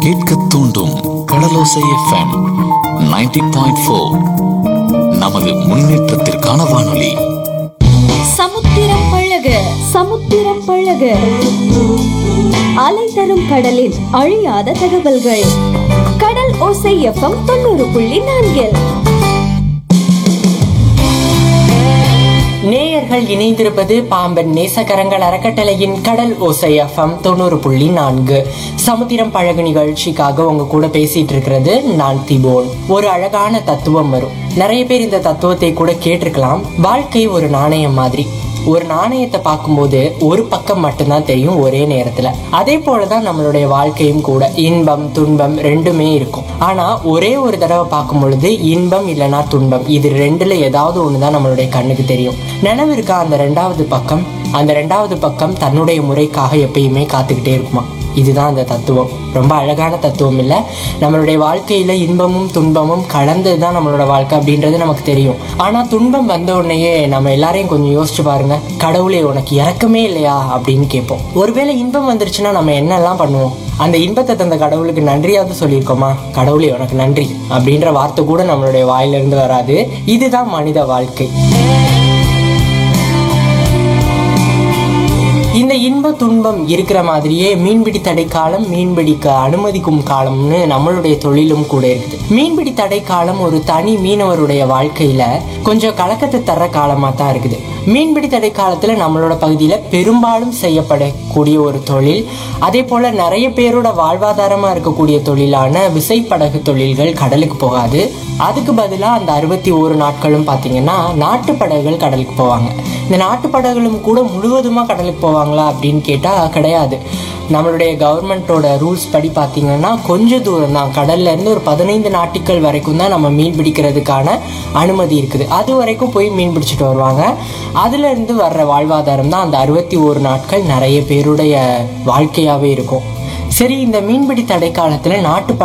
கேட்க தூண்டும் கடலோசை FM 90.4 point four நமது முன்னேற்றத்திற்கான வானொலி சமுத்திரம் பழக சமுத்திரம் பழக அலை தரும் கடலின் அழியாத தகவல்கள் கடல் ஓசை எஃப்எம் தொண்ணூறு புள்ளி நான்கில் நேயர்கள் இணைந்திருப்பது பாம்பன் நேசகரங்கள் அறக்கட்டளையின் கடல் ஓசை எஃப்எம் தொண்ணூறு புள்ளி நான்கு சமுத்திரம் பழகு நிகழ்ச்சிக்காக உங்க கூட பேசிட்டு இருக்கிறது நான் திபோன் ஒரு அழகான தத்துவம் வரும் நிறைய பேர் இந்த தத்துவத்தை கூட கேட்டிருக்கலாம் வாழ்க்கை ஒரு நாணயம் மாதிரி ஒரு நாணயத்தை பார்க்கும்போது ஒரு பக்கம் மட்டும்தான் தெரியும் ஒரே நேரத்துல அதே போலதான் நம்மளுடைய வாழ்க்கையும் கூட இன்பம் துன்பம் ரெண்டுமே இருக்கும் ஆனா ஒரே ஒரு தடவை பார்க்கும் பொழுது இன்பம் இல்லைன்னா துன்பம் இது ரெண்டுல ஏதாவது ஒண்ணுதான் நம்மளுடைய கண்ணுக்கு தெரியும் நினைவு இருக்கா அந்த ரெண்டாவது பக்கம் அந்த ரெண்டாவது பக்கம் தன்னுடைய முறைக்காக எப்பயுமே காத்துக்கிட்டே இருக்குமா இதுதான் அந்த தத்துவம் ரொம்ப அழகான தத்துவம் இல்லை நம்மளுடைய வாழ்க்கையில இன்பமும் துன்பமும் கலந்தது தான் நம்மளோட வாழ்க்கை அப்படின்றது நமக்கு தெரியும் ஆனா துன்பம் வந்த உடனேயே நம்ம எல்லாரையும் கொஞ்சம் யோசிச்சு பாருங்க கடவுளே உனக்கு இறக்கமே இல்லையா அப்படின்னு கேட்போம் ஒருவேளை இன்பம் வந்துருச்சுன்னா நம்ம என்னெல்லாம் பண்ணுவோம் அந்த இன்பத்தை தந்த கடவுளுக்கு நன்றியாவது சொல்லியிருக்கோமா கடவுளே உனக்கு நன்றி அப்படின்ற வார்த்தை கூட நம்மளுடைய வாயிலிருந்து வராது இதுதான் மனித வாழ்க்கை இந்த இன்ப துன்பம் இருக்கிற மாதிரியே மீன்பிடி தடை காலம் மீன்பிடிக்க அனுமதிக்கும் காலம்னு நம்மளுடைய தொழிலும் கூட இருக்குது மீன்பிடி தடை காலம் ஒரு தனி மீனவருடைய வாழ்க்கையில கொஞ்சம் கலக்கத்தை தர்ற காலமா தான் இருக்குது மீன்பிடி தடை காலத்துல நம்மளோட பகுதியில பெரும்பாலும் செய்யப்படக்கூடிய ஒரு தொழில் அதே போல நிறைய பேரோட வாழ்வாதாரமா இருக்கக்கூடிய தொழிலான விசைப்படகு தொழில்கள் கடலுக்கு போகாது அதுக்கு பதிலாக அந்த அறுபத்தி ஓரு நாட்களும் பார்த்தீங்கன்னா நாட்டு படகுகள் கடலுக்கு போவாங்க இந்த நாட்டு படகுகளும் கூட முழுவதுமாக கடலுக்கு போவாங்களா அப்படின்னு கேட்டால் கிடையாது நம்மளுடைய கவர்மெண்ட்டோட ரூல்ஸ் படி பார்த்தீங்கன்னா கொஞ்சம் தூரம் தான் கடல்ல இருந்து ஒரு பதினைந்து நாட்டிகள் வரைக்கும் தான் நம்ம மீன் பிடிக்கிறதுக்கான அனுமதி இருக்குது அது வரைக்கும் போய் மீன் பிடிச்சிட்டு வருவாங்க அதுல இருந்து வர்ற வாழ்வாதாரம் தான் அந்த அறுபத்தி ஓரு நாட்கள் நிறைய பேருடைய வாழ்க்கையாகவே இருக்கும் சரி இந்த மீன்பிடி தடை காலத்தில் நாட்டு